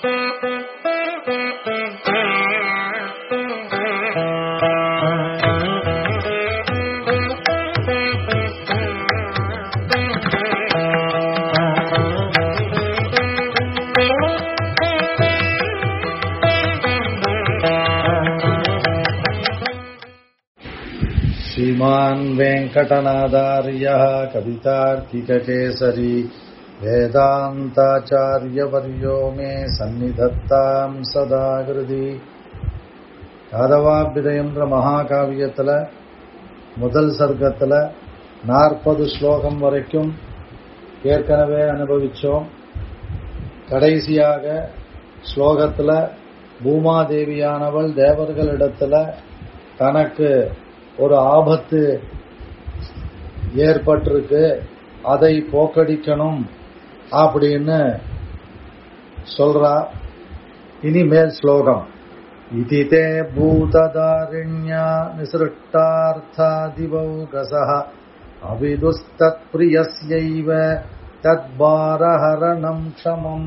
श्रीमान् वेङ्कटनादार्यः कवितार्किककेसरी वेदान्ताचार्यवर्यो मे சந்நிதத்தாம் சதா கிருதி காதவாபிதயன்ற மகாகாவியத்துல முதல் சர்க்கத்துல நாற்பது ஸ்லோகம் வரைக்கும் ஏற்கனவே அனுபவிச்சோம் கடைசியாக ஸ்லோகத்துல பூமாதேவியானவள் தேவர்களிடத்துல தனக்கு ஒரு ஆபத்து ஏற்பட்டிருக்கு அதை போக்கடிக்கணும் அப்படின்னு சொல்றா இனிமேல் ஸ்லோகம் இதிதே பூததாரிண்யா நிசிருஷ்டார்த்தாதிபௌகசः அவிதுஸ்தத் பிரியஸ்யைவ தத்பாரஹரணம் க்ஷமம்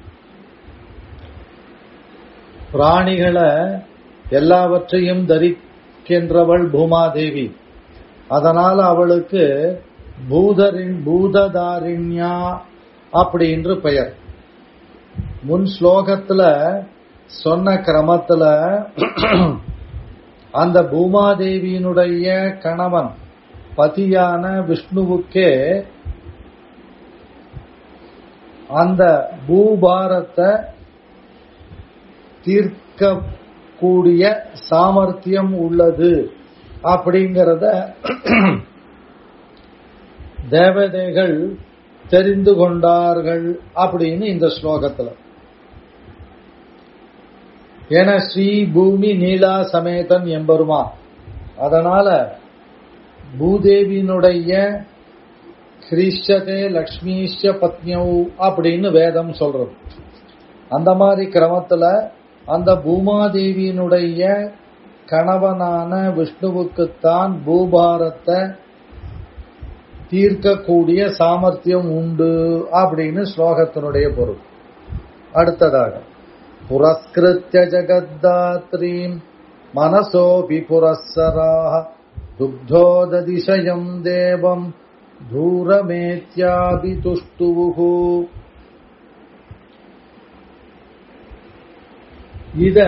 பிராணிகளை எல்லாவற்றையும் தரிக்கின்றவள் பூமாதேவி அதனால அவளுக்கு பூதரின் பூததாரிண்யா அப்படின்று பெயர் முன் ஸ்லோகத்துல சொன்ன கிரமத்துல அந்த பூமாதேவியினுடைய கணவன் பதியான விஷ்ணுவுக்கே அந்த பூபாரத்தை தீர்க்கக்கூடிய சாமர்த்தியம் உள்ளது அப்படிங்கிறத தேவதைகள் தெரிந்து கொண்டார்கள் அப்படின்னு இந்த ஸ்லோகத்துல என ஸ்ரீ பூமி நீலா சமேதன் எம்பெருமா அதனால பூதேவியினுடைய கிரீஷதே லக்ஷ்மீஷ பத்னியவு அப்படின்னு வேதம் சொல்றது அந்த மாதிரி கிரமத்துல அந்த பூமாதேவியினுடைய கணவனான விஷ்ணுவுக்குத்தான் பூபாரத்தை தீர்க்கக்கூடிய சாமர்த்தியம் உண்டு அப்படின்னு ஸ்லோகத்தினுடைய பொருள் அடுத்ததாக புரஸ்கிருத்திய ஜகத்தாத்ரீம் மனசோபி புரஸ்ஸராக துக்தோததிசயம் தேவம் தூரமேத்யாபி துஷ்டுவுகு இத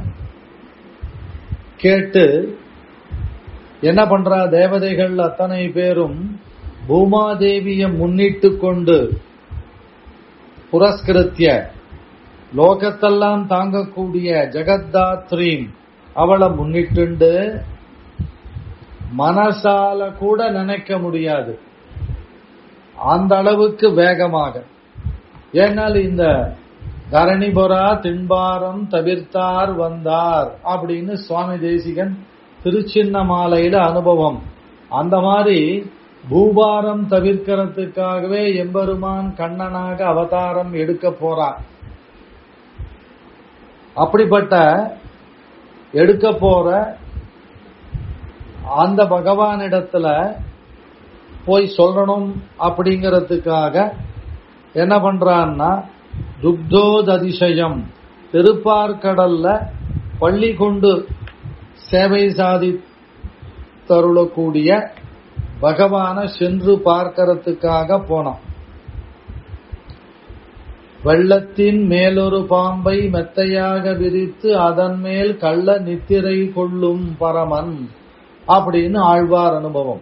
கேட்டு என்ன பண்றா தேவதைகள் அத்தனை பேரும் பூமாதேவிய முன்னிட்டு கொண்டு புரஸ்கிருத்திய லோகத்தெல்லாம் தாங்கக்கூடிய ஜெகத்தாத்ரீம் அவளை முன்னிட்டுண்டு மனசால கூட நினைக்க முடியாது அந்த அளவுக்கு வேகமாக ஏன்னால் இந்த தரணிபுரா திண்பாரம் தவிர்த்தார் வந்தார் அப்படின்னு சுவாமி தேசிகன் திருச்சின்ன மாலையில அனுபவம் அந்த மாதிரி பூபாரம் தவிர்க்கிறதுக்காகவே எம்பெருமான் கண்ணனாக அவதாரம் எடுக்க போறார் அப்படிப்பட்ட எடுக்க போற அந்த பகவானிடத்துல போய் சொல்லணும் அப்படிங்கறதுக்காக என்ன பண்றான்னா துக்தோத் அதிசயம் திருப்பார்கடல்ல பள்ளி கொண்டு சேவை சாதி தருளக்கூடிய பகவான சென்று பார்க்கறதுக்காக போனோம் வெள்ளத்தின் மேலொரு பாம்பை மெத்தையாக விரித்து அதன் மேல் கள்ள நித்திரை கொள்ளும் பரமன் அப்படின்னு ஆழ்வார் அனுபவம்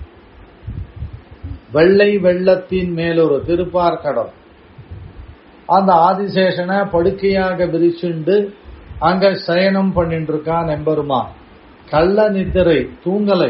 வெள்ளை வெள்ளத்தின் மேலொரு திருப்பார்கடல் அந்த ஆதிசேஷனை படுக்கையாக விரிச்சுண்டு அங்க சயனம் பண்ணிட்டு இருக்கான் எம்பெருமான் கள்ள நித்திரை தூங்கலை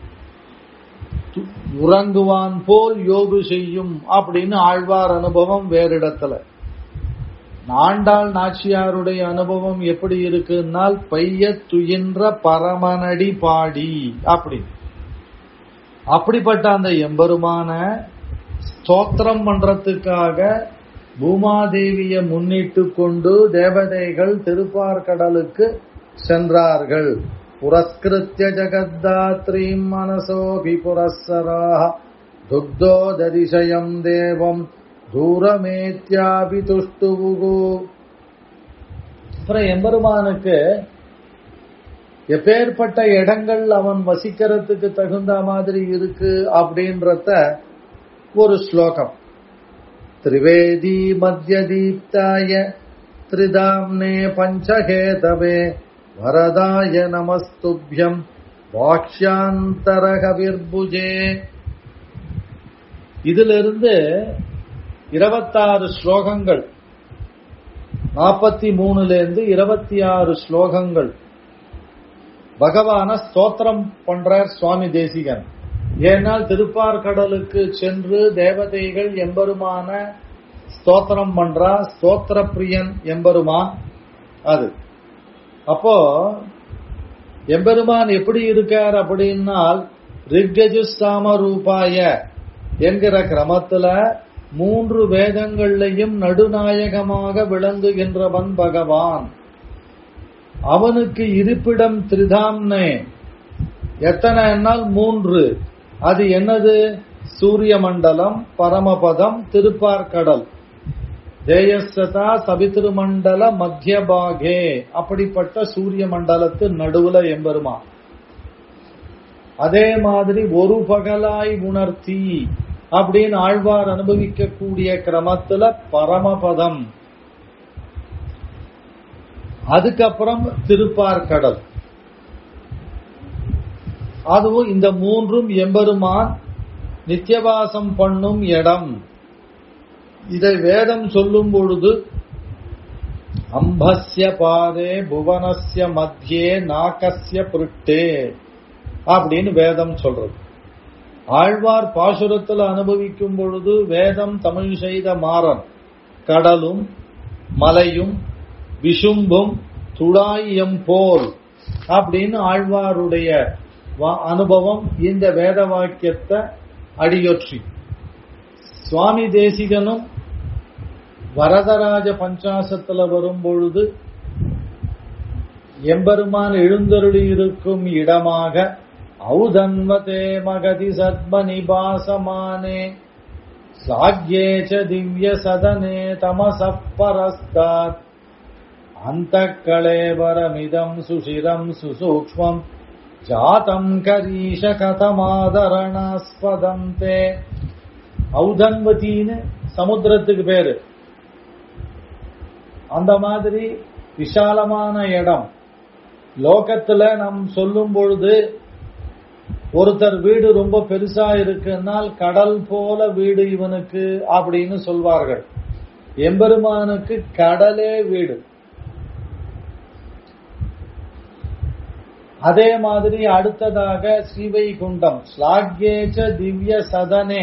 உறங்குவான் போல் யோகு செய்யும் அப்படின்னு ஆழ்வார் அனுபவம் வேறிடத்துல ஆண்டாள் நாச்சியாருடைய அனுபவம் எப்படி இருக்குன்னால் பைய துயின்ற பரமனடி பாடி அப்படி அப்படிப்பட்ட அந்த எம்பெருமான ஸ்தோத்திரம் பண்றதுக்காக பூமாதேவிய முன்னிட்டு கொண்டு தேவதைகள் திருப்பார்கடலுக்கு சென்றார்கள் புரஸ்கிருத்திய ஜகத்தாத்ரீம் மனசோபி புரஸ்ஸராக துக்தோததிசயம் தேவம் தூரமேத்யாபி துஷ்டுவுகு அப்புறம் எம்பெருமானுக்கு எப்பேற்பட்ட இடங்கள் அவன் வசிக்கிறதுக்கு தகுந்த மாதிரி இருக்கு அப்படின்றத ஒரு ஸ்லோகம் திரிவேதி மத்திய தீப்தாய திரிதாம்னே பஞ்சகேதவே வரதாய நமஸ்துபியம் வாக்ஷாந்தரகவிர்புஜே இதிலிருந்து இருபத்தாறு ஸ்லோகங்கள் நாற்பத்தி மூணுல இருந்து இருபத்தி ஆறு ஸ்லோகங்கள் பகவான ஸ்தோத்திரம் பண்றார் சுவாமி தேசிகன் ஏனால் திருப்பார்கடலுக்கு சென்று தேவதைகள் எம்பெருமான ஸ்தோத்திரம் பண்றா ஸ்தோத்திர பிரியன் எம்பெருமான் அது அப்போ எம்பெருமான் எப்படி இருக்கார் அப்படின்னால் ரிக்கஜு சாம ரூபாய என்கிற கிரமத்துல மூன்று வேதங்கள்லையும் நடுநாயகமாக விளங்குகின்றவன் பகவான் அவனுக்கு இருப்பிடம் திரிதாம்னே எத்தனை என்னால் மூன்று அது என்னது சூரிய மண்டலம் பரமபதம் திருப்பார்கடல் ஜெயசதா சபிதிருமண்டல மத்தியபாகே அப்படிப்பட்ட சூரிய மண்டலத்து நடுவுல எம்பெருமான் அதே மாதிரி ஒரு பகலாய் உணர்த்தி அப்படின்னு ஆழ்வார் அனுபவிக்கக்கூடிய கிரமத்துல பரமபதம் அதுக்கப்புறம் திருப்பார்கடல் அதுவும் இந்த மூன்றும் எம்பெருமான் நித்தியவாசம் பண்ணும் இடம் இதை வேதம் சொல்லும் பொழுது அம்பஸ்ய பாதே புவனஸ்ய மத்தியே நாகஸ்ய புருட்டே அப்படின்னு வேதம் சொல்றது ஆழ்வார் பாசுரத்தில் அனுபவிக்கும் பொழுது வேதம் தமிழ் செய்த மாறன் கடலும் மலையும் விஷும்பும் துடாயம் போல் அப்படின்னு ஆழ்வாருடைய அனுபவம் இந்த வேத வாக்கியத்தை அடியொற்றி சுவாமி தேசிகனும் வரதராஜ பஞ்சாசத்துல வரும் பொழுது எம்பெருமான் எழுந்தருளி இருக்கும் இடமாக ஔதன்வதே மகதி சத்ம நிபாசமானே சாக்யே ச திவ்ய சதனே தமச பரஸ்தாத் அந்த கலேவரமிதம் சுஷிரம் சுசூக்ஷ்மம் ஜாதம் கரீஷ கதமாதரணாஸ்பதந்தே ஔதன்வதின்னு சமுத்திரத்துக்கு பேரு அந்த மாதிரி விசாலமான இடம் லோகத்துல நம் சொல்லும் பொழுது ஒருத்தர் வீடு ரொம்ப பெருசா இருக்குன்னால் கடல் போல வீடு இவனுக்கு அப்படின்னு சொல்வார்கள் எம்பெருமானுக்கு கடலே வீடு அதே மாதிரி அடுத்ததாக ஸ்ரீவைகுண்டம் ஸ்லாக்யேச்ச திவ்ய சதனே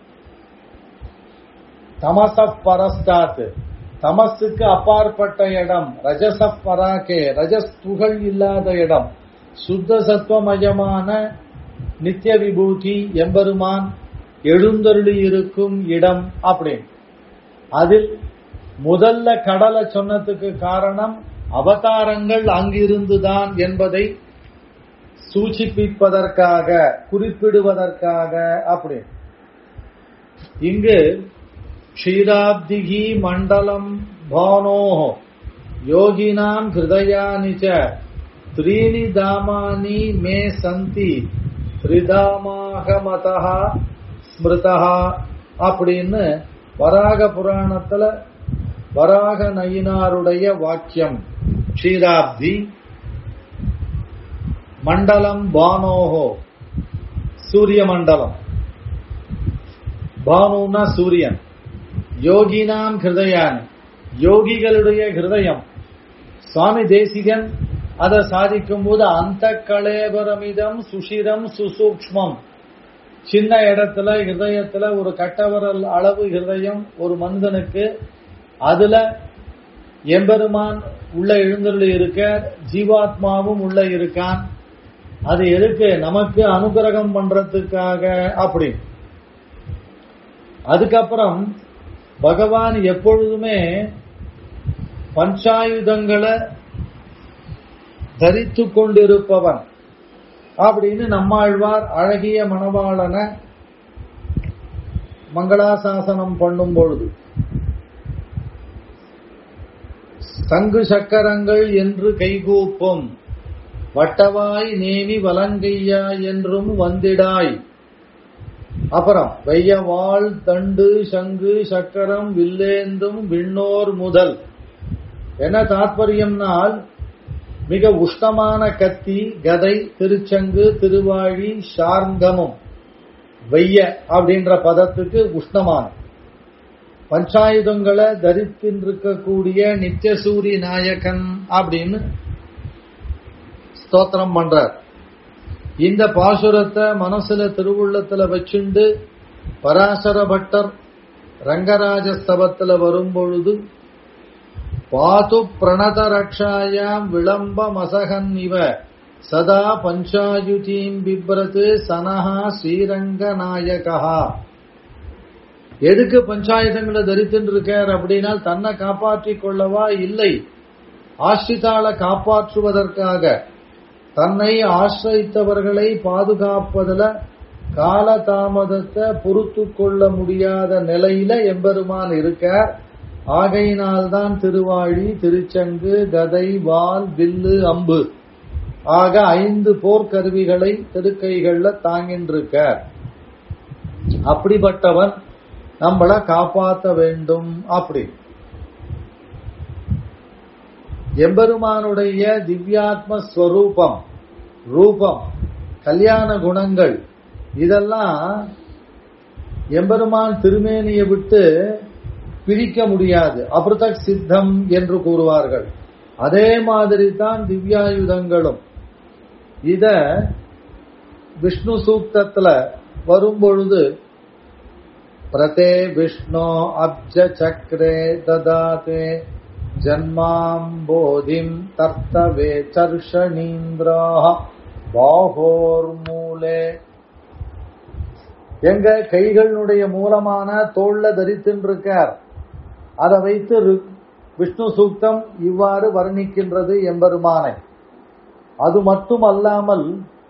தமச பரஸ்தாத் தமசுக்கு அப்பாற்பட்ட இடம் ரஜச பராகே ரஜஸ் துகள் இல்லாத இடம் சுத்த சத்துவமயமான நித்திய விபூதி எம்பெருமான் எழுந்தருளி இருக்கும் இடம் அப்படின்னு அதில் முதல்ல கடலை சொன்னதுக்கு காரணம் அவதாரங்கள் அங்கிருந்துதான் என்பதை சூச்சிப்பிப்பதற்காக குறிப்பிடுவதற்காக அப்படி இங்கு க்ஷீராப்திகி மண்டலம் பானோ யோகினாம் ஹிருதயானி ச த்ரீணி தாமானி மே சந்தி திரிதாமாகமதா ஸ்மிருதா அப்படின்னு வராக புராணத்துல வராக நயினாருடைய வாக்கியம் க்ஷீராப்தி மண்டலம் பானோஹோ சூரிய மண்டலம் பானுனா சூரியன் யோகினாம் ஹிருதயான் யோகிகளுடைய ஹிருதயம் சுவாமி தேசிகன் அதை சாதிக்கும் போது அந்த கலேபரமிதம் சுஷிரம் சுசூக்ஷ்மம் சின்ன இடத்துல ஹிருதயத்துல ஒரு கட்டவரல் அளவு ஹிருதயம் ஒரு மனிதனுக்கு அதுல எம்பெருமான் உள்ள எழுந்தருளி இருக்க ஜீவாத்மாவும் உள்ள இருக்கான் அது எதுக்கு நமக்கு அனுகிரகம் பண்றதுக்காக அப்படி அதுக்கப்புறம் பகவான் எப்பொழுதுமே பஞ்சாயுதங்களை தரித்து கொண்டிருப்பவன் அப்படின்னு நம்மாழ்வார் அழகிய மணவாளனை மங்களாசாசனம் பண்ணும் பொழுது சங்கு சக்கரங்கள் என்று கைகூப்பும் வட்டவாய் நேமி வலங்கையா என்றும் வந்திடாய் அப்புறம் வெய்யவாள் தண்டு சங்கு சக்கரம் வில்லேந்தும் விண்ணோர் முதல் என்ன தாற்பயம்னால் மிக உஷ்ணமான கத்தி கதை திருச்சங்கு திருவாழி சார்ங்கமும் வெய்ய அப்படின்ற பதத்துக்கு உஷ்ணமான பஞ்சாயுதங்களை தரித்திருக்கக்கூடிய நித்தியசூரி நாயகன் அப்படின்னு ஸ்தோத்திரம் பண்றார் இந்த பாசுரத்தை மனசுல திருவுள்ளத்துல வச்சுண்டு பராசர பட்டர் ரங்கராஜ ஸ்தவத்துல வரும்பொழுது பாது பிரணத ரக்ஷாயாம் விளம்ப மசகன் இவ சதா பஞ்சாயுதீம் பிப்ரது சனஹா ஸ்ரீரங்க நாயகா எதுக்கு பஞ்சாயுதங்களை தரித்துட்டு இருக்கார் அப்படின்னா தன்னை காப்பாற்றிக் கொள்ளவா இல்லை ஆசிரிதால காப்பாற்றுவதற்காக தன்னை ஆசிரித்தவர்களை பாதுகாப்பதில் காலதாமதத்தை பொறுத்து கொள்ள முடியாத நிலையில எம்பெருமான் இருக்கார் ஆகையினால்தான் திருவாழி திருச்சங்கு கதை வால் வில்லு அம்பு ஆக ஐந்து போர்க்கருவிகளை திருக்கைகள்ல தாங்கின்றிருக்கார் அப்படிப்பட்டவன் நம்மள காப்பாற்ற வேண்டும் அப்படி எம்பெருமானுடைய திவ்யாத்ம ஸ்வரூபம் ரூபம் கல்யாண குணங்கள் இதெல்லாம் எம்பெருமான் திருமேனியை விட்டு பிரிக்க முடியாது அபிருதக் சித்தம் என்று கூறுவார்கள் அதே மாதிரி தான் திவ்யாயுதங்களும் இத விஷ்ணு சூக்தத்துல வரும்பொழுது பிரதே விஷ்ணு அப்ஜ சக்கரே ததாதே ஜன்மாம்போதிம் தர்த்தவே சர்ஷணீந்திரா பாகோர்மூலே எங்க கைகளினுடைய மூலமான தோல்ல தரித்தின்றிருக்கார் அதை வைத்து விஷ்ணு சூக்தம் இவ்வாறு வர்ணிக்கின்றது எம்பெருமானை அது மட்டுமல்லாமல்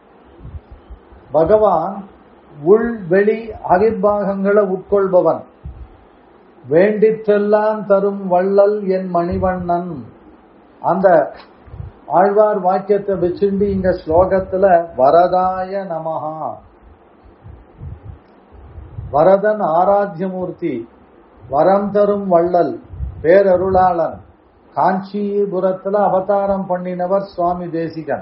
பகவான் உள் வெளி அகிர்பாகங்களை உட்கொள்பவன் வேண்டிற்றெல்லாம் தரும் வள்ளல் என் மணிவண்ணன் அந்த ஆழ்வார் வாக்கியத்தை வச்சுண்டு இங்க ஸ்லோகத்துல வரதாய நமஹா வரதன் ஆராத்தியமூர்த்தி வரம் தரும் வள்ளல் பேரருளாளன் காஞ்சிபுரத்துல அவதாரம் பண்ணினவர் சுவாமி தேசிகன்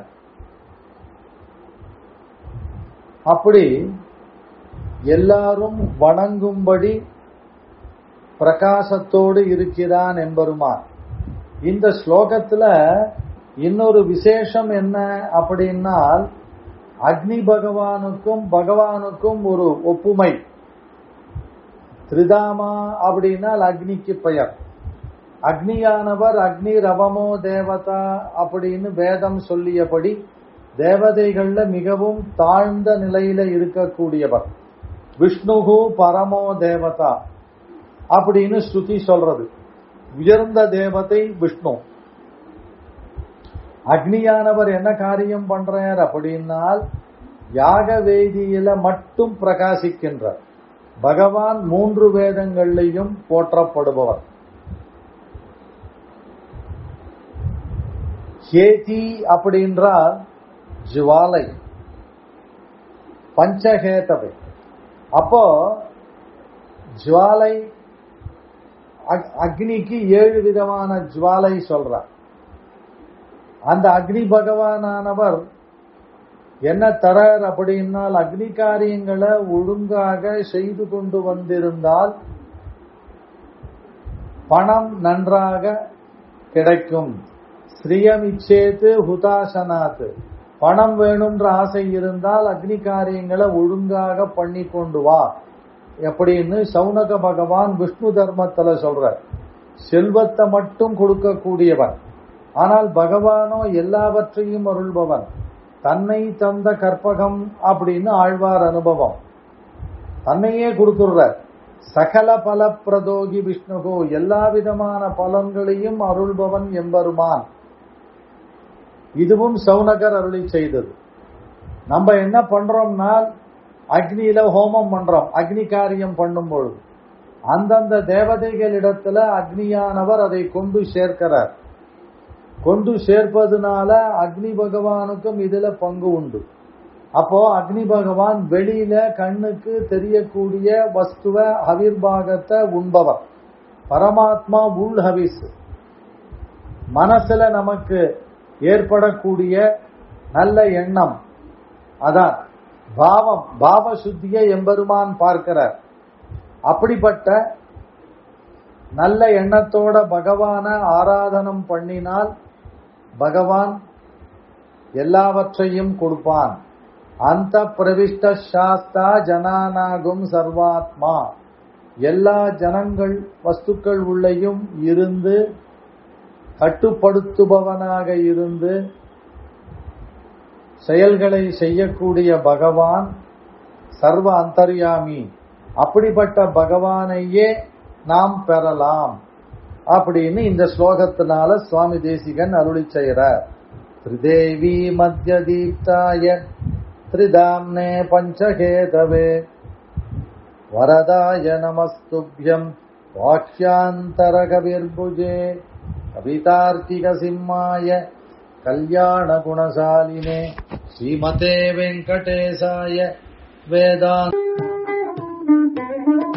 அப்படி எல்லாரும் வணங்கும்படி பிரகாசத்தோடு இருக்கிறான் என்பருமான் இந்த ஸ்லோகத்துல இன்னொரு விசேஷம் என்ன அப்படின்னால் அக்னி பகவானுக்கும் பகவானுக்கும் ஒரு ஒப்புமை திரிதாமா அப்படின்னால் அக்னிக்கு பெயர் அக்னியானவர் அக்னி ரவமோ தேவதா அப்படின்னு வேதம் சொல்லியபடி தேவதைகள்ல மிகவும் தாழ்ந்த நிலையில இருக்கக்கூடியவர் விஷ்ணுகு பரமோ தேவதா அப்படின்னு ஸ்ருதி சொல்றது உயர்ந்த தேவதை விஷ்ணு அக்னியானவர் என்ன காரியம் பண்றார் அப்படின்னால் யாக வேதியில மட்டும் பிரகாசிக்கின்றார் பகவான் மூன்று வேதங்கள்லையும் போற்றப்படுபவர் ஹேதி அப்படின்றால் ஜுவாலை பஞ்சஹேதவை அப்போ ஜுவாலை அக்னிக்கு ஏழு விதமான ஜுவாலை சொல்றார் அந்த அக்னி பகவானானவர் என்ன தரார் அப்படின்னால் அக்னி காரியங்களை ஒழுங்காக செய்து கொண்டு வந்திருந்தால் பணம் நன்றாக கிடைக்கும் ஸ்ரீயமிச்சேத்து ஹுதாசனாத்து பணம் வேணும்ன்ற ஆசை இருந்தால் அக்னி காரியங்களை ஒழுங்காக பண்ணி கொண்டு வா எப்படின்னு சவுனக பகவான் விஷ்ணு தர்மத்துல சொல்ற செல்வத்தை மட்டும் கொடுக்கக்கூடியவன் ஆனால் பகவானோ எல்லாவற்றையும் அருள்பவன் தன்னை தந்த கற்பகம் அப்படின்னு ஆழ்வார் அனுபவம் தன்னையே கொடுத்துடுற சகல பல பிரதோகி விஷ்ணுகோ எல்லா விதமான பலன்களையும் அருள்பவன் எம்பெருமான் இதுவும் சவுனகர் அருளி செய்தது நம்ம என்ன பண்றோம்னா அக்னியில ஹோமம் பண்றோம் அக்னி காரியம் பண்ணும் பொழுது அந்தந்த தேவதைகளிடத்துல அக்னியானவர் அதை கொண்டு சேர்க்கிறார் கொண்டு சேர்ப்பதுனால அக்னி பகவானுக்கும் இதுல பங்கு உண்டு அப்போ அக்னி பகவான் வெளியில கண்ணுக்கு தெரியக்கூடிய வஸ்துவ ஹவிர்பாகத்தை உண்பவர் பரமாத்மா உள் ஹவிஸ் மனசுல நமக்கு ஏற்படக்கூடிய நல்ல எண்ணம் அதான் பாவம் பாவ சுத்தியை எம்பெருமான் பார்க்கிறார் அப்படிப்பட்ட நல்ல எண்ணத்தோட பகவான ஆராதனம் பண்ணினால் பகவான் எல்லாவற்றையும் கொடுப்பான் அந்த பிரவிஷ்ட சாஸ்தா ஜனானாகும் சர்வாத்மா எல்லா ஜனங்கள் வஸ்துக்கள் உள்ளேயும் இருந்து கட்டுப்படுத்துபவனாக இருந்து செயல்களை செய்யக்கூடிய பகவான் சர்வ அந்தர்யாமி அப்படிப்பட்ட பகவானையே நாம் பெறலாம் அப்படின்னு இந்த ஸ்லோகத்தினால சுவாமி தேசிகன் அருளி செய்கிறார் திரிதேவி மத்திய தீப்தாய திரிதாம்னே பஞ்சகேதவே வரதாய நமஸ்துபியம் வாக்கியாந்தரகவிர்புஜே கவிதார்க்கிக சிம்மாய கல்யாண குணசாலினே ஸ்ரீமதே வெங்கடேசாய வேதாந்த